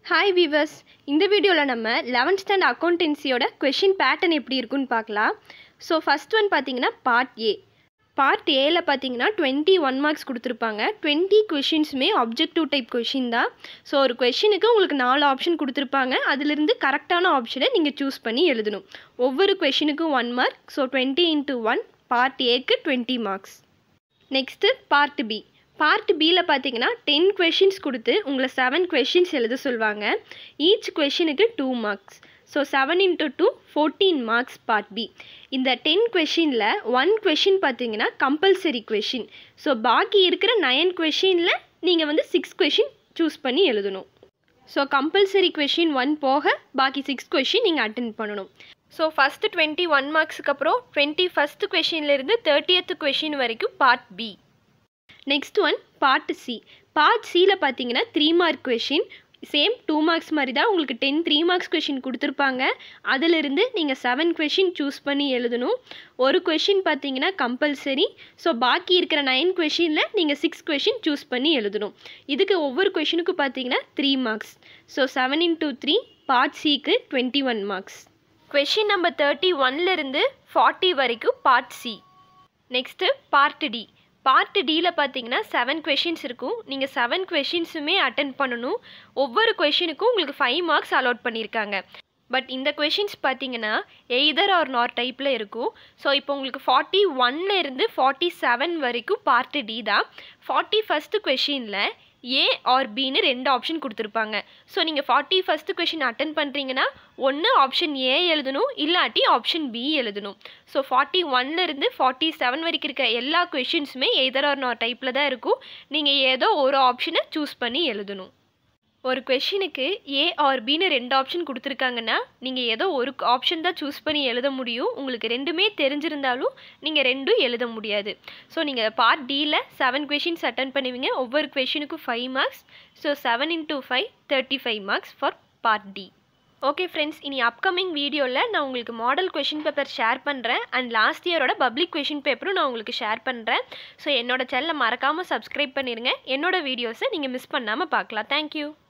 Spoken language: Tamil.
ஹாய் வீவர்ஸ் இந்த வீடியோவில் நம்ம லெவன்த் ஸ்டாண்ட் அக்கௌண்டன்சியோட கொஷின் பேட்டர்ன் எப்படி இருக்குன்னு பார்க்கலாம் ஸோ ஃபஸ்ட் ஒன் பார்த்தீங்கன்னா பார்ட் ஏ பார்ட் ஏல பார்த்தீங்கன்னா டுவெண்ட்டி ஒன் மார்க்ஸ் கொடுத்துருப்பாங்க டுவெண்ட்டி கொஷின்ஸுமே அப்ஜெக்டிவ் டைப் கொஷின் தான் ஸோ ஒரு கொஷினுக்கு உங்களுக்கு நாலு ஆப்ஷன் கொடுத்துருப்பாங்க அதிலிருந்து கரெக்டான ஆப்ஷனை நீங்கள் சூஸ் பண்ணி எழுதணும் ஒவ்வொரு கொஷினுக்கும் one mark so twenty into one part ஏக்கு twenty marks next part B part பியில் பார்த்தீங்கன்னா டென் கொஷின்ஸ் கொடுத்து உங்களை செவன் கொஷின்ஸ் எழுத சொல்லுவாங்க ஈச் கொஷினுக்கு two marks so seven into two fourteen marks part B இந்த டென் கொஷினில் ஒன் கொஷின் பார்த்தீங்கன்னா கம்பல்சரி கொஷின் ஸோ பாக்கி இருக்கிற நயன் கொஷினில் நீங்கள் வந்து சிக்ஸ் கொஷின் சூஸ் பண்ணி எழுதணும் ஸோ கம்பல்சரி கொஷின் ஒன் போக பாக்கி சிக்ஸ் கொஷின் நீங்கள் அட்டன் பண்ணணும் ஸோ ஃபஸ்ட்டு டுவெண்ட்டி ஒன் மார்க்ஸுக்கு அப்புறம் டுவெண்ட்டி ஃபஸ்ட்டு கொஷின்லேருந்து தேர்ட்டியத்து கொஷின் வரைக்கும் part B next one part C part சியில் பார்த்தீங்கன்னா three mark question same two marks மாதிரி தான் உங்களுக்கு டென் த்ரீ மார்க்ஸ் கொஷின் கொடுத்துருப்பாங்க அதிலிருந்து நீங்கள் செவன் கொஷின் சூஸ் பண்ணி எழுதணும் ஒரு கொஷின் பார்த்தீங்கன்னா கம்பல்சரி ஸோ பாக்கி இருக்கிற நைன் கொஷினில் நீங்கள் சிக்ஸ் கொஷின் சூஸ் பண்ணி எழுதணும் இதுக்கு ஒவ்வொரு கொஷினுக்கும் பார்த்தீங்கன்னா three marks so seven into three part சிக்கு twenty one marks question number thirty ஒன்லேருந்து ஃபார்ட்டி வரைக்கும் part C next part D part டியில் பார்த்தீங்கன்னா செவன் கொஷின்ஸ் இருக்கும் நீங்கள் செவன் கொஷின்ஸுமே அட்டன் பண்ணணும் ஒவ்வொரு கொஷினுக்கும் உங்களுக்கு ஃபைவ் மார்க்ஸ் அலாட் பண்ணியிருக்காங்க பட் இந்த கொஷின்ஸ் பார்த்தீங்கன்னா எய்தர் ஆர் நார் டைப்பில் இருக்கும் ஸோ இப்போ உங்களுக்கு ஃபார்ட்டி ஒன்ல இருந்து ஃபார்ட்டி செவன் வரைக்கும் பார்ட் டி தான் ஃபார்ட்டி ஃபஸ்ட்டு கொஷினில் ஏ ஆர் பின்னு ரெண்டு ஆப்ஷன் கொடுத்துருப்பாங்க ஸோ நீங்கள் ஃபார்ட்டி ஃபஸ்ட்டு கொஷின் அட்டன் பண்ணுறீங்கன்னா ஒன்று ஆப்ஷன் ஏ எழுதணும் இல்லாட்டி ஆப்ஷன் பி எழுதணும் ஸோ ஃபார்ட்டி ஒன்லேருந்து ஃபார்ட்டி செவன் வரைக்கும் இருக்க எல்லா கொஷின்ஸுமே எதர் ஆர் நார் டைப்பில் தான் இருக்கும் நீங்கள் ஏதோ ஒரு ஆப்ஷனை சூஸ் பண்ணி எழுதணும் ஒரு கொஷினுக்கு ஏ ஆர் பின்னு ரெண்டு ஆப்ஷன் கொடுத்துருக்காங்கன்னா நீங்கள் ஏதோ ஒரு ஆப்ஷன் தான் சூஸ் பண்ணி எழுத முடியும் உங்களுக்கு ரெண்டுமே தெரிஞ்சிருந்தாலும் நீங்கள் ரெண்டும் எழுத முடியாது ஸோ நீங்கள் பார்ட் டியில் செவன் கொஷின்ஸ் அட்டன் பண்ணுவீங்க ஒவ்வொரு கொஷினுக்கும் five marks so seven into five thirty five marks for part D okay friends இனி அப்கமிங் வீடியோவில் நான் உங்களுக்கு மாடல் கொஷின் பேப்பர் ஷேர் பண்ணுறேன் அண்ட் லாஸ்ட் இயரோட பப்ளிக் கொஷின் பேப்பரும் நான் உங்களுக்கு ஷேர் பண்ணுறேன் ஸோ என்னோட சேனலை மறக்காமல் சப்ஸ்கிரைப் பண்ணிடுங்க என்னோட வீடியோஸை நீங்கள் மிஸ் பண்ணாமல் பார்க்கலாம் தேங்க்யூ